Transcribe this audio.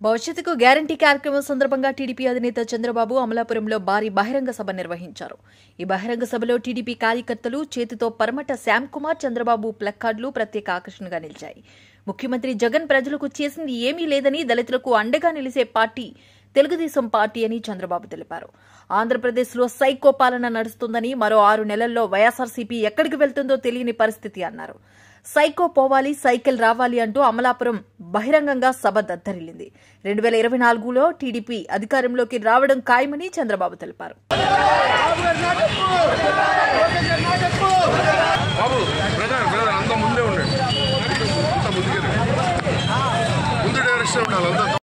భవిష్యత్తుకు గ్యారంటీ కార్యక్రమం సందర్భంగా టీడీపీ అధినేత చంద్రబాబు అమలాపురంలో భారీ బహిరంగ సభ నిర్వహించారు ఈ బహిరంగ సభలో టీడీపీ కార్యకర్తలు చేతితో పరమట శ్యామ్ కుమార్ చంద్రబాబు ప్లక్కార్డులు ప్రత్యేక ఆకర్షణగా నిలిచాయి ముఖ్యమంత్రి జగన్ ప్రజలకు చేసింది ఏమీ లేదని దళితులకు అండగా నిలిసే పార్టీ తెలుగుదేశం పార్టీ అని చంద్రబాబు తెలిపారు ఆంధ్రప్రదేశ్లో సైకో పాలన నడుస్తుందని మరో ఆరు నెలల్లో వైఎస్ఆర్సీపీ ఎక్కడికి వెళ్తుందో తెలియని పరిస్థితి అన్నారు సైకో పోవాలి సైకిల్ రావాలి అంటూ అమలాపురం బహిరంగంగా సభ దద్దరిల్లింది రెండు వేల ఇరవై నాలుగులో టీడీపీ అధికారంలోకి రావడం ఖాయమని చంద్రబాబు తెలిపారు బాబు బ్రదర్ బ్రదర్ అంత ముందే ఉండండి అంత ముందుకే ముందు డైరెక్షన్ ఉండాలి అంతా